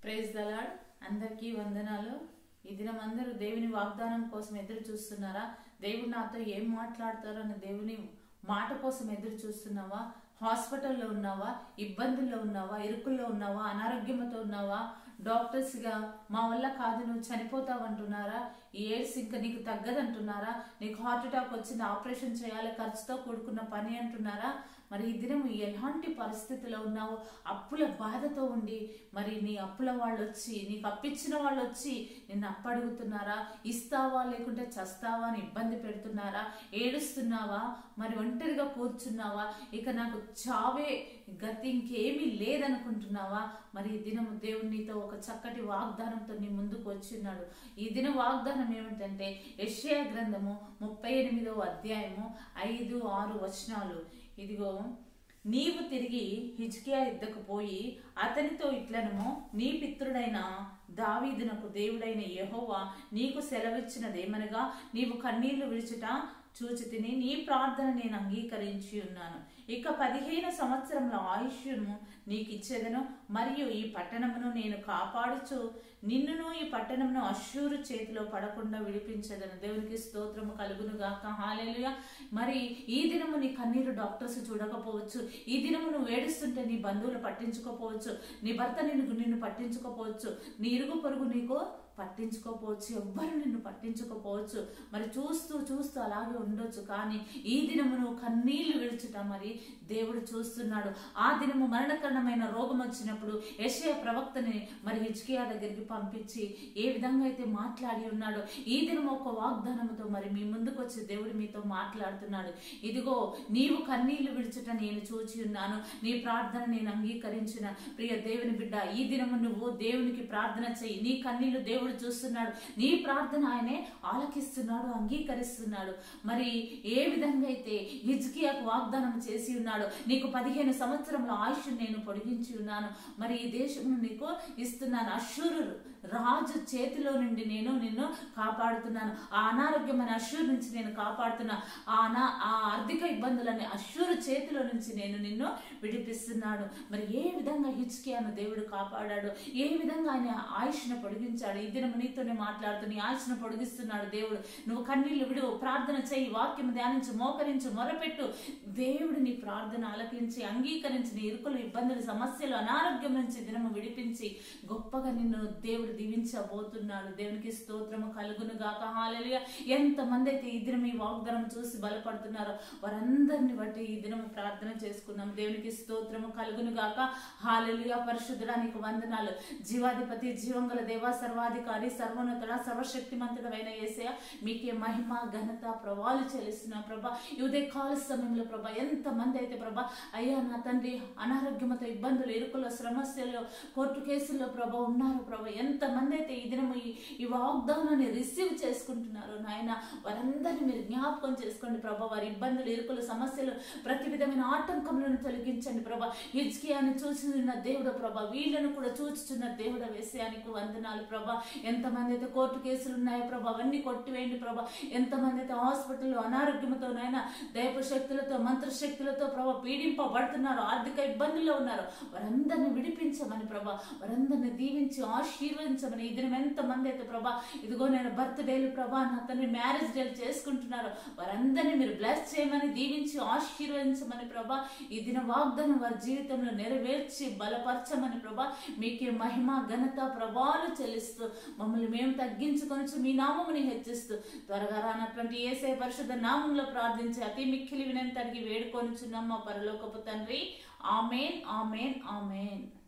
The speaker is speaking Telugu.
ప్రైజ్ దలాడ్ అందరికీ వందనాలు ఈ దినం అందరూ దేవుని వాగ్దానం కోసం ఎదురు చూస్తున్నారా దేవుడు నాతో ఏం మాట్లాడతారో అని దేవుని మాట కోసం ఎదురు చూస్తున్నావా హాస్పిటల్లో ఉన్నావా ఇబ్బందుల్లో ఉన్నావా ఇరుకుల్లో ఉన్నావా అనారోగ్యంతో ఉన్నావా డాక్టర్స్ గా మా వల్ల కాదు నువ్వు చనిపోతావు అంటున్నారా ఈ ఎయిడ్స్ ఇంకా నీకు తగ్గదంటున్నారా నీకు హార్ట్ అటాక్ వచ్చింది ఆపరేషన్ చేయాలి ఖర్చుతో కూడుకున్న పని అంటున్నారా మరి ఈ దినం ఎలాంటి పరిస్థితిలో ఉన్నావు అప్పుల బాధతో ఉండి మరి నీ అప్పుల వాళ్ళు వచ్చి నీకు అప్పించిన వాళ్ళు వచ్చి నిన్ను అప్పడుగుతున్నారా ఇస్తావా లేకుంటే చస్తావా అని ఇబ్బంది పెడుతున్నారా ఏడుస్తున్నావా మరి ఒంటరిగా కూర్చున్నావా ఇక నాకు చావే గతి ఇంకేమీ లేదనుకుంటున్నావా మరి ఈ దినం దేవుడు నీతో ఒక చక్కటి వాగ్దానంతో నీ ముందుకు వచ్చిన్నాడు ఈ దిన వాగ్దానం ఏమిటంటే యెషయా గ్రంథము ముప్పై ఎనిమిదవ అధ్యాయము ఐదు ఆరు వచనాలు ఇదిగో నీవు తిరిగి హిజ్కియా యుద్ధకు పోయి అతనితో ఇట్లనము నీ పిత్రుడైన దావీదునకు దేవుడైన యెహోవా నీకు సెలవిచ్చినదేమనగా నీవు కన్నీళ్లు విడిచుట చూచి తిని నీ ప్రార్థన నేను అంగీకరించి ఉన్నాను ఇక పదిహేను సంవత్సరముల ఆయుష్యును నీకు ఇచ్చేదను మరియు ఈ పట్టణమును నేను కాపాడుచు నిన్నును ఈ పట్టణమును అశ్షూరు చేతిలో పడకుండా విడిపించదను దేవునికి స్తోత్రము కలుగును గాక హాలేలుయ మరి ఈ దినము నీ కన్నీరు డాక్టర్స్ చూడకపోవచ్చు ఈ దినము నువ్వు ఏడుస్తుంటే నీ బంధువులు పట్టించుకోపోవచ్చు నీ భర్త నిన్ను నిన్ను పట్టించుకోపోవచ్చు నీ ఇరుగు పొరుగు నీకు పట్టించుకోపోవచ్చు ఎవ్వరు నిన్ను పట్టించుకోపోవచ్చు మరి చూస్తూ చూస్తూ అలాగే ఉండొచ్చు కానీ ఈ దినము నువ్వు కన్నీళ్లు విడుచుట మరి దేవుడు చూస్తున్నాడు ఆ దినము మరణకరణమైన రోగం వచ్చినప్పుడు యెషయా ప్రవక్తని మరి హిజ్కియా దగ్గరికి పంపించి ఏ విధంగా అయితే మాట్లాడి ఉన్నాడో ఈ దినం ఒక వాగ్దానముతో మరి మీ ముందుకు వచ్చి దేవుడు మీతో మాట్లాడుతున్నాడు ఇదిగో నీవు కన్నీళ్లు విడుచుట నేను చూచి ఉన్నాను నీ ప్రార్థన నేను అంగీకరించిన ప్రియ దేవుని బిడ్డ ఈ దినము నువ్వు దేవునికి ప్రార్థన చెయ్యి నీ కన్నీళ్లు దేవుడు చూస్తున్నాడు నీ ప్రార్థన ఆయనే ఆలకిస్తున్నాడు అంగీకరిస్తున్నాడు మరి ఏ విధంగా అయితే హిజ్కియాకు వాగ్దానం చేసి ఉన్నాడు నీకు పదిహేను సంవత్సరముల ఆయుష్ నేను పొడిగించి ఉన్నాను మరి ఈ దేశం నీకు ఇస్తున్నాను అశ్షూరు రాజు చేతిలో నుండి నేను నిన్ను కాపాడుతున్నాను ఆ అనారోగ్యమైన అశ్షూరు నుంచి నేను కాపాడుతున్నా ఆ అనా ఆ ఆర్థిక ఇబ్బందులని అశ్షూరు చేతిలో నుంచి నేను నిన్ను విడిపిస్తున్నాడు మరి ఏ విధంగా హిచ్కియాను దేవుడు కాపాడాడు ఏ విధంగా ఆయన ఆయుష్ను పొడిగించాడు ఈ దినం నీతోనే మాట్లాడుతూ నీ ఆయుష్ను పొడిగిస్తున్నాడు దేవుడు నువ్వు కన్నీళ్లు విడువు ప్రార్థన చేయి వాక్యం ధ్యానించు మోకరించు మొరపెట్టు దేవుడు నీ ప్రార్థన ఆలకించి అంగీకరించి నీ ఇరుకులు ఇబ్బందులు సమస్యలు అనారోగ్యం నుంచి దినము విడిపించి గొప్పగా నిన్ను దేవుడు దీవించబోతున్నాడు దేవునికి స్తోత్రము కలుగును గాక హాలలుగా ఎంత మంది అయితే ఈ దినం ఈ వాగ్దానం చూసి బలపడుతున్నారో వారందరిని బట్టి ఈ దినము ప్రార్థన చేసుకుందాం దేవునికి స్తోత్రము కలుగును గాక హాలలుగా పరిశుద్ధడానికి వందనాలు జీవాధిపతి జీవంగల దేవ సర్వాధికారి సర్వోన్నతుడ సర్వశక్తిమంతుడమైన ఏసయ మీకే మహిమ ఘనత ప్రభావాలు చెల్లిస్తున్నాం ప్రభా ఈ ఉదయ కాల సమయంలో ప్రభా ఎంత మంది అయితే ప్రభా అయ్యా నా తండ్రి అనారోగ్యంతో ఇబ్బందులు ఇరుకుల సమస్యలు కోర్టు కేసుల్లో ప్రభా ఉన్నారు ప్రభా ఎంత మంది అయితే ఈ దినం ఈ ఈ వాగ్దానాన్ని రిసీవ్ చేసుకుంటున్నారు నాయన వారందరినీ మీరు జ్ఞాపకం చేసుకోండి ప్రభా వారి ఇబ్బందులు ఇరుకుల సమస్యలు ప్రతి విధమైన ఆటంకములను తొలగించండి ప్రభా హిజ్కియాని చూసిన దేవుడు ప్రభా వీళ్ళను కూడా చూచుచున్న దేవుడు విషయానికి వందనాలు ప్రభా ఎంతమంది అయితే కోర్టు కేసులు ఉన్నాయో ప్రభా అవన్నీ కొట్టివేయండి ప్రభా ఎంతమంది అయితే హాస్పిటల్లో అనారోగ్యంతో నాయన దైవ శక్తులతో మంత్రశక్తులతో ప్రభా పీడింపబడుతున్నారు ఆర్థిక ఇబ్బందుల్లో ఉన్నారు వారందరిని విడిపించమని ప్రభా వారందరిని దీవించి ఆశీర్వదించమని ఈ దినం ఎంతమంది అయితే ప్రభా ఇదిగో నేను బర్త్డేలు ప్రభా నా తండ్రి మ్యారేజ్ డేలు చేసుకుంటున్నారు వారందరినీ మీరు బ్లెస్ చేయమని దీవించి ఆశీర్వదించమని ప్రభా ఈ దిన వాగ్దానం వారి జీవితంలో నెరవేర్చి బలపరచమని ప్రభా మీకే మహిమ ఘనత ప్రభావాలు చెల్లిస్తూ మమ్మల్ని మేము తగ్గించుకొని మీ నామముని హెచ్చిస్తూ త్వరగా రానటువంటి ఏసే పరిశుద్ధ నామంలో ప్రార్థించి అతి మిక్కిలి వినంతడికి వేడుకొని చున్నాం మా పరలోకపు తండ్రి ఆమెన్ ఆమెన్ ఆమెన్